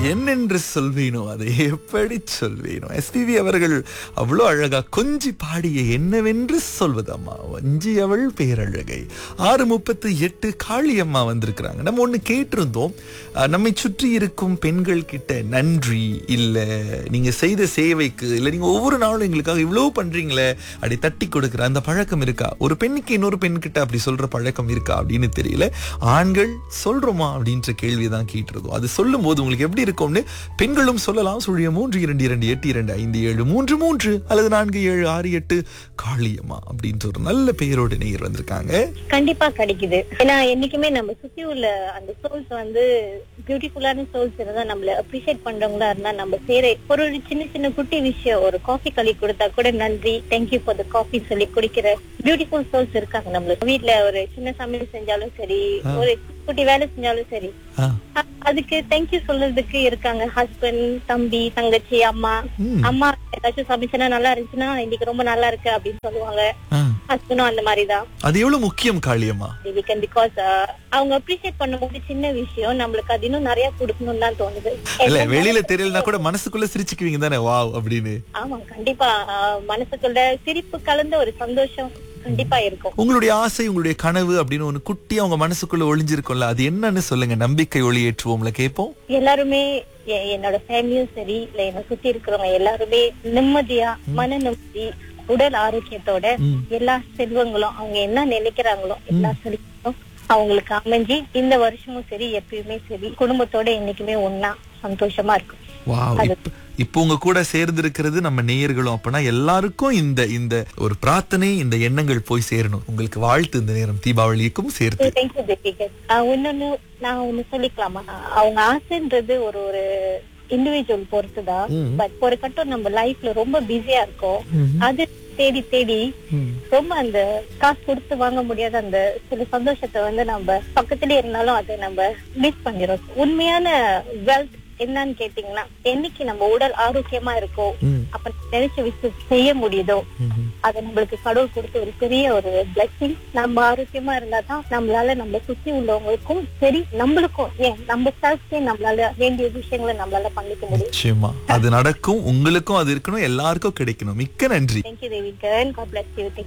என்னென்று சொல்வேனோ அதை எப்படி சொல்வேனோ எஸ்பிவி அவர்கள் அவ்வளோ அழகா கொஞ்சி பாடிய என்னவென்று சொல்வது அம்மா வஞ்சி அவள் பேரழகை ஆறு முப்பத்து எட்டு காளியம்மா வந்திருக்கிறாங்க நம்ம ஒண்ணு கேட்டிருந்தோம் அஹ், நம்மை சுற்றி இருக்கும் பெண்கள் கிட்ட நன்றி இல்ல நீங்க செய்த சேவைக்கு இல்ல நீங்க ஒவ்வொரு நாளும் எங்களுக்காக இவ்வளவு பண்றீங்களே அப்படி தட்டி கொடுக்குற அந்த பழக்கம் இருக்கா ஒரு பெண்ணுக்கு இன்னொரு பெண் கிட்ட அப்படி சொல்ற பழக்கம் இருக்கா அப்படின்னு தெரியல ஆண்கள் சொல்றோமா அப்படின்ற கேள்வியை தான் கேட்டிருந்தோம் அது சொல்லும் போது உங்களுக்கு எப்படி இருக்கும்னு பெண்களும் சொல்லலாம் சுழிய மூன்று இரண்டு இரண்டு எட்டு இரண்டு ஐந்து ஏழு மூன்று மூன்று அல்லது நான்கு ஏழு ஆறு எட்டு காளியம்மா அப்படின்ற ஒரு நல்ல பெயரோட நேயர் வந்திருக்காங்க கண்டிப்பா கிடைக்குது ஏன்னா என்னைக்குமே நம்ம சுத்தி உள்ள அந்த சோல்ஸ் வந்து பியூட்டிஃபுல்லான சோல்ஸ் இருந்தா நம்மள அப்ரிஷியேட் பண்றவங்களா இருந்தா நம்ம செய்யற ஒரு ஒரு சின்ன சின்ன குட்டி விஷயம் ஒரு காஃபி களி கொடுத்தா கூட நன்றி தேங்க்யூ ஃபார் த காஃபி சொல்லி குடிக்கிற பியூட்டிஃபுல் சோல்ஸ் இருக்காங்க நம்மளுக்கு வீட்ல ஒரு சின்ன சமையல் செஞ்சாலும் சரி ஒரு குட்டி வேலை செஞ்சாலும் சரி ஆ, அ- அதுக்கு தேங்க்யூ சொல்றதுக்கு இருக்காங்க ஹஸ்பண்ட் தம்பி தங்கச்சி அம்மா ம். அம்மா ஏதாச்சும் சமைச்சனா நல்லா இருந்துச்சுன்னா இன்னைக்கு ரொம்ப நல்லா இருக்கு அப்படின்னு சொல்லுவாங்க ஆ. ஹஸ்பண்டும் அந்த மாதிரிதான் அது எவ்வளவு முக்கியம் காளியம்மா பிகாஸ் அவங்க அப்ரிஷியேட் பண்ணும்போது சின்ன விஷயம் நம்மளுக்கு அது இன்னும் நிறைய கொடுக்கணும்னு தான் தோணுது இல்ல வெளியில தெரியலனா கூட மனசுக்குள்ள சிரிச்சுக்குவீங்க தானே வாவ் அப்படின்னு ஆமா கண்டிப்பா அஹ், மனசுக்குள்ள சிரிப்பு கலந்த ஒரு சந்தோஷம் கண்டிப்பா இருக்கும் உங்களுடைய ஆசை உங்களுடைய கனவு அப்படின்னு ஒண்ணு குட்டி அவங்க மனசுக்குள்ள ஒளிஞ்சிருக்கும்ல அது என்னன்னு சொல்லுங்க நம்பிக்கை ஒளி ஏற்றுவோம்ல கேட்போம் எல்லாருமே எ- என்னோட ஃபேமிலியும் சரி இல்ல என்னை சுத்தி இருக்கிறவங்க எல்லாருமே நிம்மதியா மன நிம்மதி உடல் ஆரோக்கியத்தோட ம். எல்லா செல்வங்களும் அவங்க என்ன நினைக்கிறாங்களோ எல்லா செல்வங்களும் அவங்களுக்கு அமைஞ்சு இந்த வருஷமும் சரி எப்பயுமே சரி குடும்பத்தோட என்னைக்குமே ஒன்னா சந்தோஷமா இருக்கும் வாவ் இப்ப- இப்போ உங்க கூட சேர்ந்து இருக்கிறது நம்ம நேயர்களும் அப்பனா எல்லாருக்கும் இந்த இந்த ஒரு பிரார்த்தனை இந்த எண்ணங்கள் போய் சேரணும் உங்களுக்கு வாழ்த்து இந்த நேரம் தீபாவளிக்கும் சேர்த்து தேங்க்யூ தேவிகர் இன்னொன்னு நான் ஒண்ணு சொல்லிக்கலாமா அவங்க ஆசைன்றது ஒரு ஒரு இண்டிவிஜுவல் பொறுத்துதான் ம். பட் ஒரு கட்டம் நம்ம லைஃப்ல ரொம்ப பிஸியா இருக்கோம் ம். அது தேடி தேடி ம். ரொம்ப அந்த காசு கொடுத்து வாங்க முடியாத அந்த சில சந்தோஷத்தை வந்து நம்ம பக்கத்துலயே இருந்தாலும் அதை நம்ம மிஸ் பண்ணிடும் உண்மையான வெல்த் என்னன்னு கேட்டீங்கன்னா என்னைக்கு நம்ம உடல் ஆரோக்கியமா இருக்கோ ம். அப்ப நினைச்ச விஷயம் செய்ய முடியுதோ ம். அது நம்மளுக்கு கடவுள் கொடுத்த ஒரு பெரிய ஒரு பிளஸிங் நம்ம ஆரோக்கியமா இருந்தா தான் நம்மளால நம்ம சுத்தி உள்ளவங்களுக்கும் சரி நம்மளுக்கும் ஏன் நம்ம செல்ஃப்கே நம்மளால வேண்டிய விஷயங்களை நம்மளால பண்ணிக்க முடியும் நிச்சயமா அது நடக்கும் உங்களுக்கும் அது இருக்கணும் எல்லாருக்கும் கிடைக்கணும் மிக்க நன்றி thank you Devigan God bless you. Thank you.